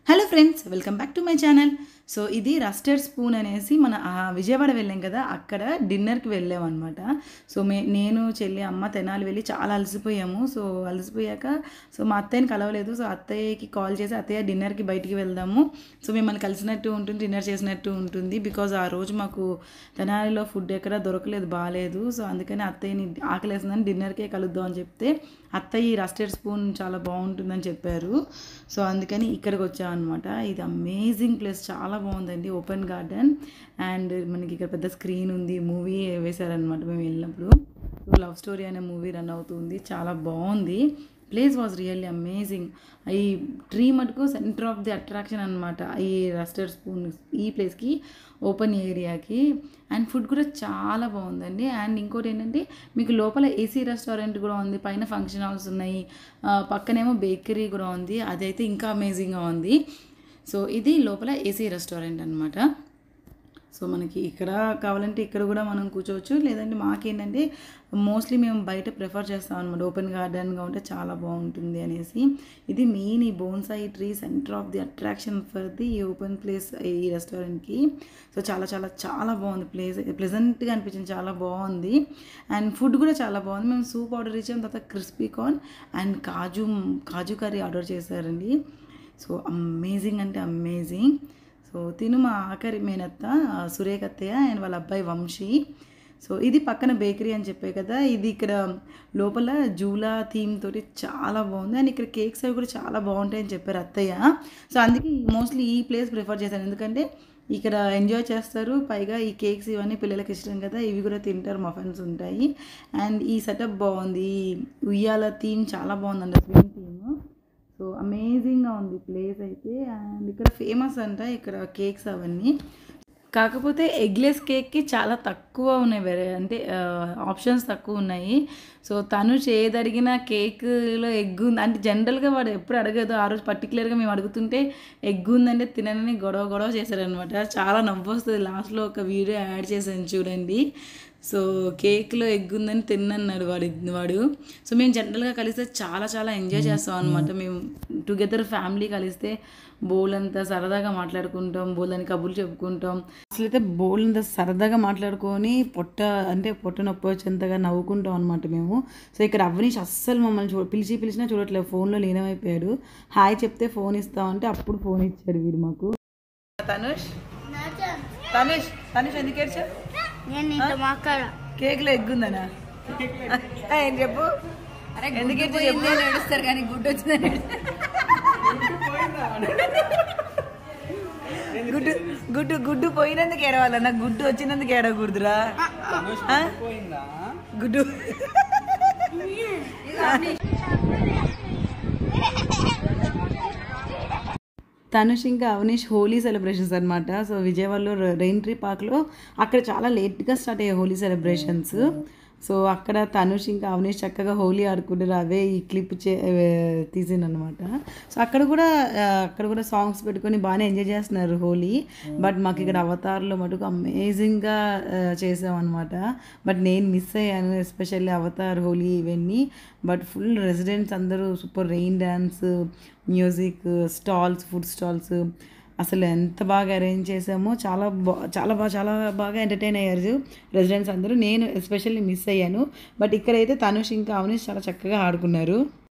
Hello friends welcome back to my channel so ఇది rusted spoon అనేసి మన ఆ విజయవాడ వెళ్ళాం కదా అక్కడ డిన్నర్కి వెళ్ళాం అనమాట సో మే నేను చెల్లి అమ్మ తెనాలి వెళ్ళి చాలా అలసిపోయాము సో అలసిపోయాక సో మా అత్తయ్యని కలవలేదు సో అత్తయ్యకి కాల్ చేసి అత్తయ్య డిన్నర్కి బయటికి వెళ్దాము సో మిమ్మల్ని కలిసినట్టు ఉంటుంది డిన్నర్ చేసినట్టు ఉంటుంది బికాజ్ ఆ రోజు మాకు తెనాలిలో ఫుడ్ ఎక్కడ దొరకలేదు బాగాలేదు సో అందుకని అత్తయ్యని ఆకలేసిందని డిన్నర్కే కలుద్దాం అని చెప్తే అత్తయ్య ఈ రస్టెడ్ స్పూన్ చాలా బాగుంటుందని చెప్పారు సో అందుకని ఇక్కడికి వచ్చాం అనమాట ఇది అమేజింగ్ ప్లేస్ చాలా బాగుందండి ఓపెన్ గార్డెన్ అండ్ మనకి ఇక్కడ పెద్ద స్క్రీన్ ఉంది మూవీ వేశారనమాట మేము వెళ్ళినప్పుడు సో లవ్ స్టోరీ అనే మూవీ రన్ అవుతుంది చాలా బాగుంది ప్లేస్ వాజ్ రియల్లీ అమేజింగ్ ఈ ట్రీ మటుకు సెంటర్ ఆఫ్ ది అట్రాక్షన్ అనమాట ఈ రస్టెడ్ స్పూన్ ఈ ప్లేస్కి ఓపెన్ ఏరియాకి అండ్ ఫుడ్ కూడా చాలా బాగుందండి అండ్ ఇంకోటి ఏంటంటే మీకు లోపల ఏసీ రెస్టారెంట్ కూడా ఉంది పైన ఫంక్షన్ హాల్స్ ఉన్నాయి ఆ, పక్కనేమో బేకరీ కూడా ఉంది అదైతే ఇంకా అమేజింగ్గా ఉంది సో ఇది లోపల ఏసీ రెస్టారెంట్ అనమాట సో మనకి ఇక్కడ కావాలంటే ఇక్కడ కూడా మనం కూర్చోవచ్చు లేదంటే మాకేంటంటే మోస్ట్లీ మేము బయట ప్రిఫర్ చేస్తాం అనమాట ఓపెన్ గార్డెన్గా ఉంటే చాలా బాగుంటుంది అనేసి ఇది మెయిన్ ఈ bonsai tree centre of the attraction for the open place ఈ రెస్టారెంట్కి సో చాలా చాలా చాలా బాగుంది ప్లేస్ ప్లెజెంట్గా అనిపించింది చాలా బాగుంది అండ్ ఫుడ్ కూడా చాలా బాగుంది మేము సూప్ ఆర్డర్ ఇచ్చాం తర్వాత crispy corn and kaju kaju curry order చేశారండి సో అమేజింగ్ అంటే అమేజింగ్ సో తిను మా ఆఖరి మేనత్త ఆ, సురేఖ అత్తయ్య అండ్ వాళ్ళ అబ్బాయి వంశీ సో ఇది పక్కన బేకరీ అని చెప్పే కదా ఇది ఇక్కడ లోపల జూలా థీమ్ తోటి చాలా బాగుంది అండ్ ఇక్కడ కేక్స్ అవి కూడా చాలా బాగుంటాయని చెప్పారు అత్తయ్య సో అందుకే మోస్ట్లీ ఈ ప్లేస్ ప్రిఫర్ చేశాను ఎందుకంటే ఇక్కడ ఎంజాయ్ చేస్తారు పైగా ఈ కేక్స్ ఇవన్నీ పిల్లలకి ఇష్టం కదా ఇవి కూడా తింటారు మఫన్స్ ఉంటాయి అండ్ ఈ సెటప్ బాగుంది ఈ ఉయ్యాల థీమ్ చాలా బాగుందండి స్విమ్ థీమ్ సో అమేజింగ్గా ఉంది ప్లేస్ అయితే అండ్ ఇక్కడ ఫేమస్ అంట ఇక్కడ కేక్స్ అవన్నీ కాకపోతే ఎగ్లెస్ కేక్కి చాలా తక్కువ ఉన్నాయి వేరే అంటే ఆప్షన్స్ తక్కువ ఉన్నాయి సో తను చేయదడిగిన కేక్లో ఎగ్ ఉంది అంటే జనరల్గా వాడు ఎప్పుడు అడగదు ఆ రోజు పర్టికులర్గా మేము అడుగుతుంటే ఎగ్ ఉందంటే తినని గొడవ గొడవ చేశారనమాట చాలా నవ్వు వస్తుంది లాస్ట్లో ఒక వీడియో యాడ్ చేశాను చూడండి సో కేక్లో ఎగ్ ఉందని తిన్నన్నాడు వాడు వాడు సో మేము జనరల్గా కలిస్తే చాలా చాలా ఎంజాయ్ చేస్తాం అనమాట మేము టుగెదర్ ఫ్యామిలీ కలిస్తే బోల్ అంతా సరదాగా మాట్లాడుకుంటాం బోల్ అని కబుర్లు చెప్పుకుంటాం అసలు అయితే బోల్ అంతా సరదాగా మాట్లాడుకొని పొట్ట అంటే పొట్ట నొప్పి వచ్చేంతగా నవ్వుకుంటాం అనమాట మేము సో ఇక్కడ అవనీష్ అస్సలు మమ్మల్ని చూ పిలిచి పిలిచినా చూడట్లేదు ఫోన్లో లీనమైపోయాడు హాయ్ చెప్తే ఫోన్ ఇస్తామంటే అప్పుడు ఫోన్ ఇచ్చాడు వీడు మాకు తనుష్ తనుష్ తనుష్ ఎందుకు ఏడ్చా నేను నీతో మాట్లాడ కేక్లో ఎగ్గుందనా ఏం చెప్పు ఎందుకు ఏడ్చా చెప్పు ఏడుస్తారు కానీ గుడ్డు వచ్చిందని గుడ్డు గుడ్డు గుడ్డు పోయినందుకు ఏడవాలన్నా గుడ్డు వచ్చినందుకు ఏడకూడదురా ఆ? గుడ్డు తనుష్ ఇంకా అవనీష్ హోలీ సెలబ్రేషన్స్ అనమాట సో విజయవాడలో రెయిన్ ట్రీ పార్క్లో అక్కడ చాలా లేట్గా స్టార్ట్ అయ్యాయి హోలీ సెలబ్రేషన్స్ సో అక్కడ తనుష్ ఇంకా అవనీష్ చక్కగా హోలీ ఆడుకుంటారు అవే ఈ క్లిప్ చే తీసిందనమాట సో అక్కడ కూడా ఆ, అక్కడ కూడా సాంగ్స్ పెట్టుకొని బాగానే ఎంజాయ్ చేస్తున్నారు హోలీ బట్ మాకు ఇక్కడ అవతార్లో మటుకు అమేజింగ్గా చేసామన్నమాట బట్ నేను మిస్ అయ్యాను ఎస్పెషల్లీ అవతార్ హోలీ ఇవన్నీ బట్ ఫుల్ రెసిడెంట్స్ అందరూ super rain dance music stalls food stalls అసలు ఎంత బాగా అరేంజ్ చేసామో చాలా బా చాలా బాగా చాలా బాగా ఎంటర్టైన్ అయ్యారు రెసిడెంట్స్ అందరూ నేను ఎస్పెషల్లీ మిస్ అయ్యాను బట్ ఇక్కడైతే తనుష్ ఇంకా అవనీష్ చాలా చక్కగా ఆడుకున్నారు